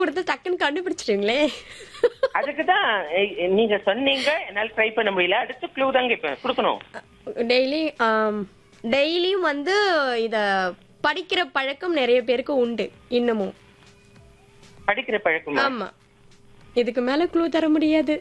கொடுத்து டக்குன்னு கண்டுபிடிச்சிட்டீங்களே அதுக்கு தான் நீங்க சொன்னீங்க என்னால ட்ரை பண்ண முடியல அடுத்து க்ளூ தான் கேட்பேன் கொடுக்கணும் டெய்லி டெய்லியும் வந்து இத படிக்கிற பழக்கம் நிறைய பேருக்கு உண்டு இன்னமும் படிக்கிற பழக்கமா ஆமா இதுக்கு மேல க்ளூ தர முடியாது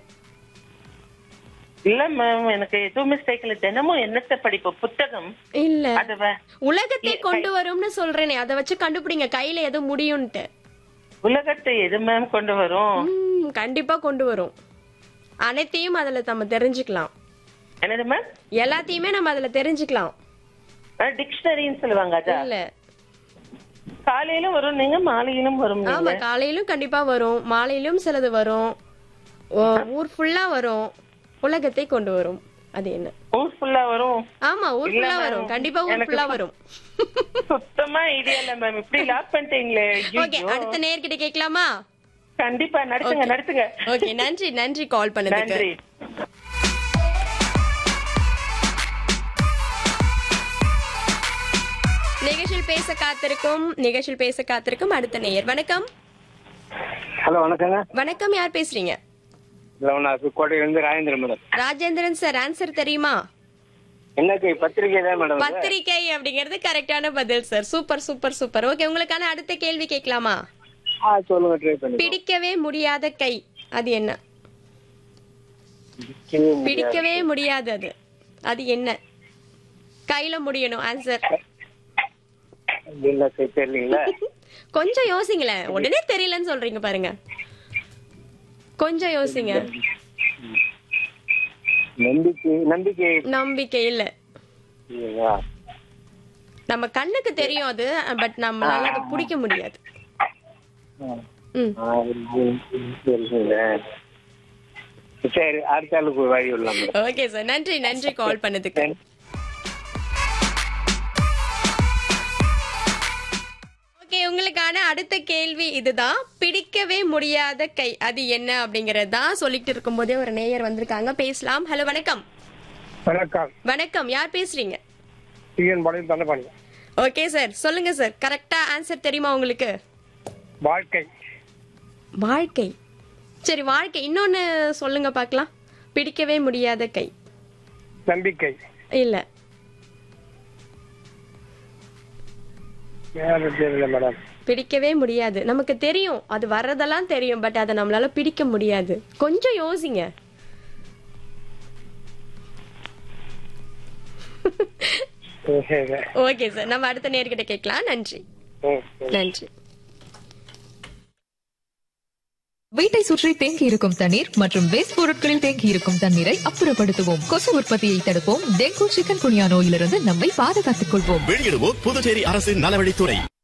இல்ல மேம் எனக்கு எதுவும் மிஸ்டேக் இல்ல தினமும் என்னத்த படிப்பு புத்தகம் இல்ல அது வே- உலகத்தை கொண்டு வரும்னு சொல்றேனே அதை வச்சு கண்டுபிடிங்க கையில எது முடியும்ட்டு உலகத்தை எது மேம் கொண்டு வரும் ம், கண்டிப்பா கொண்டு வரும் அனைத்தையும் அதுல நம்ம தெரிஞ்சுக்கலாம் என்னது மேம் எல்லாத்தையுமே நம்ம அதுல தெரிஞ்சுக்கலாம் டிக்ஷனரின்னு சொல்லுவாங்க அதா இல்ல காலையிலும் வரும் நீங்க மாலையிலும் வரும் நீங்க. ஆமா காலையிலும் கண்டிப்பா வரும் மாலையிலும் சிலது வரும் ஓ- ஊர் ஃபுல்லா வரும் உலகத்தை கொண்டு வரும் அது என்ன ஊர் ஃபுல்லா வரும் ஆமா ஊர் இல்ல ஃபுல்லா ma'am. வரும் கண்டிப்பா ஊர் எனக்கு ஃபுல்லா வரும் சுத்தமா ஐடியா இல்ல மேம் இப்படி லாக் பண்ணிட்டீங்களே ஓகே ஐயோ. அடுத்த நேர்கிட்ட கேட்கலாமா கண்டிப்பா நடத்துங்க நடத்துங்க ஓகே நன்றி நன்றி கால் பண்ணதுக்கு நன்றி நிகழ்ச்சியில் பேச காத்திருக்கும் நிகழ்ச்சியில் பேச காத்திருக்கும் அடுத்த நேயர் வணக்கம் ஹலோ வணக்கங்க வணக்கம் யார் பேசுறீங்க இல்லை நான் கோட்டையிலேருந்து Rajendran madam Rajendran sir answer தெரியுமா என்னக்கு பத்திரிகை தான் மேடம் இது? பத்திரிக்கை அப்படிங்கிறது கரெக்டான பதில் sir super super super okay உங்களுக்கான அடுத்த கேள்வி கேட்கலாமா ஆ சொல்லுங்க ட்ரை பண்ணி பிடிக்கவே முடியாத கை அது என்ன பிடிக்கவே முடியாது அது அது என்ன கையில முடியணும் ஆன்சர் இல்ல சரி தெரியலீங்களா கொஞ்சம் யோசிங்களேன் உடனே தெரியலன்னு சொல்றீங்க பாருங்க கொஞ்சம் யோசிங்க நம்பிக்கை நம்பிக்கை நம்பிக்கை இல்ல இல்லையா? நம்ம கண்ணுக்கு தெரியும் அது பட் நம்மளால அதை பிடிக்க முடியாது ம் ஆ, தெரியுதுங்க. சரி அடுத்த ஆளுக்கு ஒரு வழி விடலாம் மேடம் ஓகே சார் நன்றி நன்றி கால் பண்ணதுக்கு ஓகே உங்களுக்கான அடுத்த கேள்வி இதுதான் பிடிக்கவே முடியாத கை அது என்ன அப்படிங்கறது தான் சொல்லிட்டு இருக்கும்போதே ஒரு நேயர் வந்திருக்காங்க பேசலாம் ஹலோ வணக்கம் வணக்கம் வணக்கம் யார் பேசுறீங்க TN Palayam Dhandapani okay sir சொல்லுங்க சார் கரெக்டா ஆன்சர் தெரியுமா உங்களுக்கு வாழ்க்கை வாழ்க்கை சரி வாழ்க்கை இன்னொன்னு சொல்லுங்க பார்க்கலாம் பிடிக்கவே முடியாத கை நம்பிக்கை இல்ல வேற தெரியல மேடம் பிடிக்கவே முடியாது நமக்கு தெரியும் அது வர்றதெல்லாம் தெரியும் பட் அதை நம்மளால பிடிக்க முடியாது கொஞ்சம் யோசிங்க சரி ஓகே சார் நம்ம அடுத்த நேர்கிட்ட கேட்கலாம் நன்றி ம், சரி. நன்றி வீட்டை சுற்றி தேங்கி இருக்கும் தண்ணீர் மற்றும் வேஸ்ட் பொருட்களில் தேங்கி இருக்கும் தண்ணீரை அப்புறப்படுத்துவோம் கொசு உற்பத்தியை தடுப்போம் டெங்கு சிக்கன் குனியா நோயிலிருந்து நம்மை பாதுகாத்துக் கொள்வோம் வெளியிடுவோர் புதுச்சேரி அரசின் நலவழித்துறை